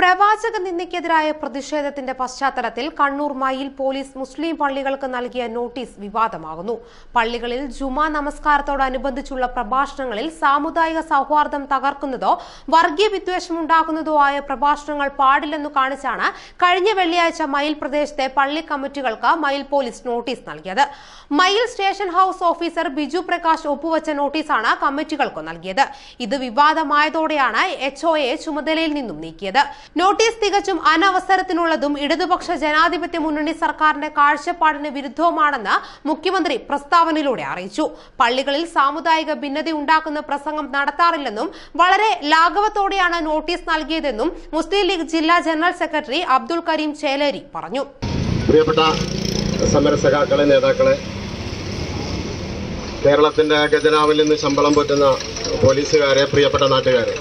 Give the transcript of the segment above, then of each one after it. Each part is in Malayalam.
പ്രവാചക നിന്ദയ്ക്കെതിരായ പ്രതിഷേധത്തിന്റെ പശ്ചാത്തലത്തിൽ കണ്ണൂർ മയിൽ പോലീസ് മുസ്ലിം പള്ളികൾക്ക് നൽകിയ നോട്ടീസ് വിവാദമാകുന്നു പള്ളികളിൽ ജുമാ നമസ്കാരത്തോടനുബന്ധിച്ചുള്ള പ്രഭാഷണങ്ങളിൽ സാമുദായിക സൗഹാർദ്ദം തകർക്കുന്നതോ വർഗീയ വിദ്വേഷമുണ്ടാക്കുന്നതോ ആയ പ്രഭാഷണങ്ങൾ പാടില്ലെന്നു കാണിച്ചാണ് കഴിഞ്ഞ വെള്ളിയാഴ്ച മയിൽ പ്രദേശത്തെ പള്ളി കമ്മിറ്റികൾക്ക് മയിൽ പോലീസ് നോട്ടീസ് നൽകിയത് Mayyil station house officer Biju Prakash ഒപ്പുവച്ച നോട്ടീസാണ് കമ്മിറ്റികൾക്ക് നൽകിയത് ഇത് വിവാദമായതോടെയാണ് എച്ച്ഒയെ ചുമതലയിൽ നിന്നും നീക്കിയത് നോട്ടീസ് തികച്ചും അനവസരത്തിനുള്ളതും ഇടതുപക്ഷ ജനാധിപത്യ മുന്നണി സർക്കാരിന്റെ കാഴ്ചപ്പാടിന് വിരുദ്ധവുമാണെന്ന് മുഖ്യമന്ത്രി പ്രസ്താവനയിലൂടെ അറിയിച്ചു പള്ളികളിൽ സാമുദായിക ഭിന്നത ഉണ്ടാക്കുന്ന പ്രസംഗം നടത്താറില്ലെന്നും വളരെ ലാഘവത്തോടെയാണ് നോട്ടീസ് നൽകിയതെന്നും മുസ്ലിം ലീഗ് ജില്ലാ ജനറൽ സെക്രട്ടറി അബ്ദുൾ കരീം ചേലേരി പറഞ്ഞു പ്രിയപ്പെട്ട സമരസഖാക്കളെ നേതാക്കളെ കേരളത്തിന്റെ ഖജനാവിൽ നിന്ന് ശമ്പളം പറ്റുന്ന പോലീസുകാരെ പ്രിയപ്പെട്ട നാട്ടുകാരെ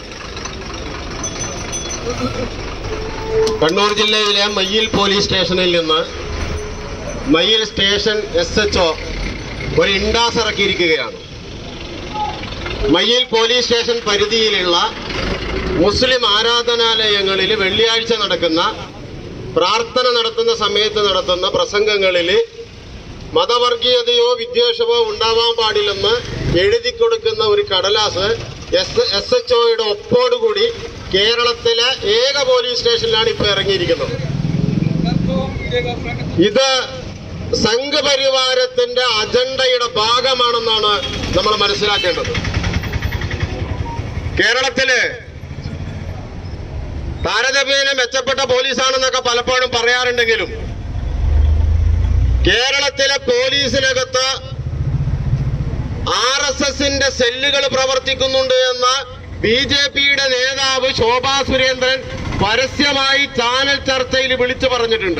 കണ്ണൂർ ജില്ലയിലെ മയ്യിൽ പോലീസ് സ്റ്റേഷനിൽ നിന്ന് Mayyil station S H O ഒരു ഇൻഡാസ് ഇറക്കിയിരിക്കുകയാണ് മയ്യിൽ പോലീസ് സ്റ്റേഷൻ പരിധിയിലുള്ള മുസ്ലിം ആരാധനാലയങ്ങളിൽ വെള്ളിയാഴ്ച നടക്കുന്ന പ്രാർത്ഥന നടത്തുന്ന സമയത്ത് നടത്തുന്ന പ്രസംഗങ്ങളിൽ മതവർഗീയതയോ വിദ്വേഷമോ ഉണ്ടാവാൻ പാടില്ലെന്ന് എഴുതി കൊടുക്കുന്ന ഒരു കടലാസ് എസ് എസ് എച്ച് ഒയുടെ ഒപ്പോടുകൂടി കേരളത്തിലെ ഏക പോലീസ് സ്റ്റേഷനിലാണ് ഇപ്പോൾ ഇറങ്ങിയിരിക്കുന്നത് ഇത് സംഘപരിവാരത്തിന്റെ അജണ്ടയുടെ ഭാഗമാണെന്നാണ് നമ്മൾ മനസ്സിലാക്കേണ്ടത് കേരളത്തില് താരതമ്യേന മെച്ചപ്പെട്ട പോലീസാണെന്നൊക്കെ പലപ്പോഴും പറയാറുണ്ടെങ്കിലും കേരളത്തിലെ പോലീസിനകത്ത് ആർ എസ് എസിന്റെ സെല്ലുകൾ പ്രവർത്തിക്കുന്നുണ്ട് എന്ന് ബി ജെ പിയുടെ നേതാവ് ശോഭാ സുരേന്ദ്രൻ പരസ്യമായി ചാനൽ ചർച്ചയിൽ വിളിച്ചു പറഞ്ഞിട്ടുണ്ട്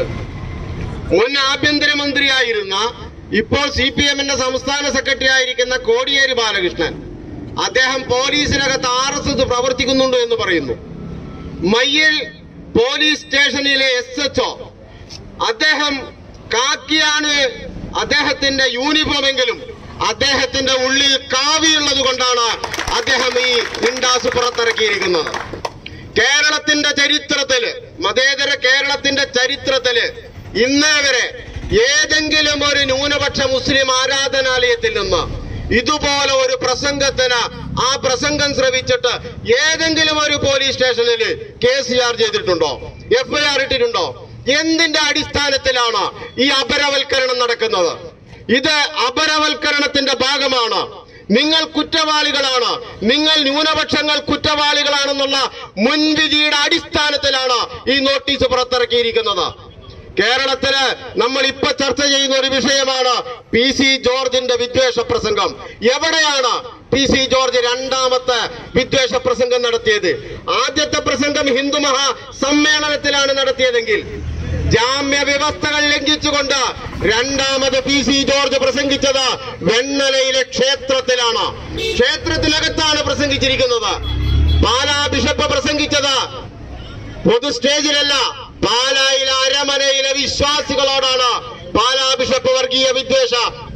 മുൻ ആഭ്യന്തരമന്ത്രിയായിരുന്ന ഇപ്പോൾ സി പി എമ്മിന്റെ സംസ്ഥാന സെക്രട്ടറി ആയിരിക്കുന്ന കോടിയേരി ബാലകൃഷ്ണൻ അദ്ദേഹം പോലീസിനകത്ത് ആർ എസ് എസ് പ്രവർത്തിക്കുന്നുണ്ട് എന്ന് പറയുന്നു മയ്യിൽ പോലീസ് സ്റ്റേഷനിലെ എസ് എച്ച് ഒ അദ്ദേഹം കാക്കിയാണ് അദ്ദേഹത്തിന്റെ യൂണിഫോം എങ്കിലും അദ്ദേഹത്തിന്റെ ഉള്ളിൽ കാവിയുള്ളത് കൊണ്ടാണ് അദ്ദേഹം ഈ ഇൻഡാസ് പുറത്തിറക്കിയിരിക്കുന്നത് കേരളത്തിന്റെ ചരിത്രത്തില് മതേതര കേരളത്തിന്റെ ചരിത്രത്തില് ഇന്നേ വരെ ഏതെങ്കിലും ഒരു ന്യൂനപക്ഷ മുസ്ലിം ആരാധനാലയത്തിൽ നിന്ന് ഇതുപോലെ ഒരു പ്രസംഗത്തിന് ആ പ്രസംഗം ശ്രവിച്ചിട്ട് ഏതെങ്കിലും ഒരു പോലീസ് സ്റ്റേഷനിൽ കേസ് ചാർജ് ചെയ്തിട്ടുണ്ടോ എഫ്ഐആർ ഇട്ടിട്ടുണ്ടോ എന്തിന്റെ അടിസ്ഥാനത്തിലാണ് ഈ അപരവൽക്കരണം നടക്കുന്നത് ഇത് അപരവൽക്കരണത്തിന്റെ ഭാഗമാണ് നിങ്ങൾ കുറ്റവാളികളാണ് നിങ്ങൾ ന്യൂനപക്ഷങ്ങൾ കുറ്റവാളികളാണെന്നുള്ള മുൻവിധിയുടെ അടിസ്ഥാനത്തിലാണ് ഈ നോട്ടീസ് പുറത്തിറക്കിയിരിക്കുന്നത് കേരളത്തില് നമ്മൾ ഇപ്പൊ ചർച്ച ചെയ്യുന്ന ഒരു വിഷയമാണ് പി സി ജോർജിന്റെ വിദ്വേഷ പ്രസംഗം എവിടെയാണ് പി സി ജോർജ് രണ്ടാമത്തെ വിദ്വേഷ പ്രസംഗം നടത്തിയത് ആദ്യത്തെ പ്രസംഗം ഹിന്ദു മഹാ സമ്മേളനത്തിലാണ് നടത്തിയതെങ്കിൽ ജാമ്യ വ്യവസ്ഥകൾ ലംഘിച്ചുകൊണ്ട് രണ്ടാമത് പി സി ജോർജ് പ്രസംഗിച്ചത് വെണ്ണലയിലെ ക്ഷേത്രത്തിലാണ് ക്ഷേത്രത്തിനകത്താണ് പ്രസംഗിച്ചിരിക്കുന്നത് പാലാ ബിഷപ്പ് പ്രസംഗിച്ചത് പൊതു സ്റ്റേജിലല്ല പാലായിലെ അരമനയിലെ വിശ്വാസികളോടാണ് പാലാ ബിഷപ്പ് വർഗീയ വിദ്വേഷ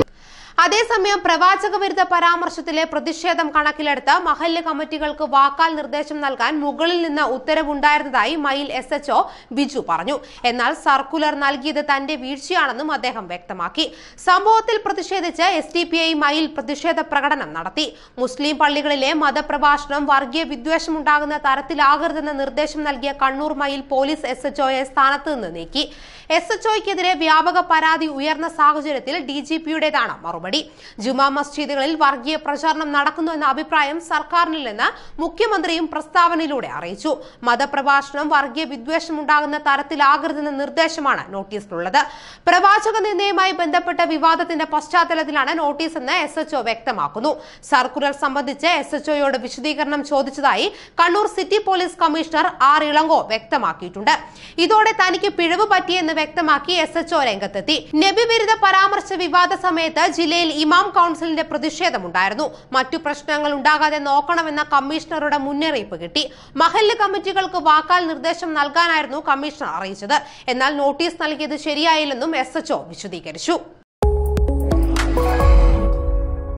അതേസമയം പ്രവാചക വിരുദ്ധ പരാമർശത്തിലെ പ്രതിഷേധം കണക്കിലെടുത്ത് മഹല്ല് കമ്മിറ്റികൾക്ക് വാക്കാൽ നിർദ്ദേശം നൽകാൻ മുകളിൽ നിന്ന് ഉത്തരവുണ്ടായിരുന്നതായി മയിൽ എസ് എച്ച്ഒ ബിജു പറഞ്ഞു എന്നാൽ സർക്കുലർ നൽകിയത് തന്റെ വീഴ്ചയാണെന്നും അദ്ദേഹം വ്യക്തമാക്കി സംഭവത്തിൽ പ്രതിഷേധിച്ച് എസ് ഡി പി ഐ മയിൽ പ്രതിഷേധ പ്രകടനം നടത്തി മുസ്ലിം പള്ളികളിലെ മതപ്രഭാഷണം വർഗീയ വിദ്വേഷമുണ്ടാകുന്ന തരത്തിലാകരുതെന്ന നിർദ്ദേശം നൽകിയ കണ്ണൂർ മയിൽ പോലീസ് എസ് എച്ച്ഒയെ സ്ഥാനത്ത് നിന്ന് നീക്കി എസ് എച്ച്ഒയ്ക്കെതിരെ വ്യാപക പരാതി ഉയർന്ന സാഹചര്യത്തിൽ ഡി ജി പിയുടേതാണ് മറുപടി ജുമാ മസ്ജിദുകളിൽ വർഗീയ പ്രചാരണം നടക്കുന്നു എന്ന അഭിപ്രായം സർക്കാരിനില്ലെന്ന് മുഖ്യമന്ത്രിയും പ്രസ്താവനയിലൂടെ അറിയിച്ചു മതപ്രഭാഷണം വർഗീയ വിദ്വേഷം ഉണ്ടാകുന്ന തരത്തിലാകരുതെന്ന നിർദ്ദേശമാണ് നോട്ടീസിലുള്ളത് പ്രവാചക നിന്ദയുമായി ബന്ധപ്പെട്ട വിവാദത്തിന്റെ പശ്ചാത്തലത്തിലാണ് നോട്ടീസ് എന്ന് എസ് എച്ച്ഒ വ്യക്തമാക്കുന്നു സർക്കുലർ സംബന്ധിച്ച് എസ് എച്ച്ഒയോട് വിശദീകരണം ചോദിച്ചതായി Kannur city police commissioner R Elango വ്യക്തമാക്കിയിട്ടുണ്ട് ഇതോടെ തനിക്ക് പിഴവ് പറ്റിയെന്ന് വ്യക്തമാക്കി എസ് എച്ച്ഒ രംഗത്തെത്തി നബിവിരുദ്ധ പരാമർശ വിവാദ സമയത്ത് ജില്ലയിൽ ഇമാം കൌൺസിലിന്റെ പ്രതിഷേധമുണ്ടായിരുന്നു മറ്റു പ്രശ്നങ്ങൾ ഉണ്ടാകാതെ നോക്കണമെന്ന കമ്മീഷണറുടെ മുന്നറിയിപ്പ് കിട്ടി മഹല്ല് കമ്മിറ്റികൾക്ക് വാക്കാൽ നിർദ്ദേശം നൽകാനായിരുന്നു കമ്മീഷണർ അറിയിച്ചത് എന്നാൽ നോട്ടീസ് നൽകിയത് ശരിയായില്ലെന്നും എസ് എച്ച്ഒ വിശദീകരിച്ചു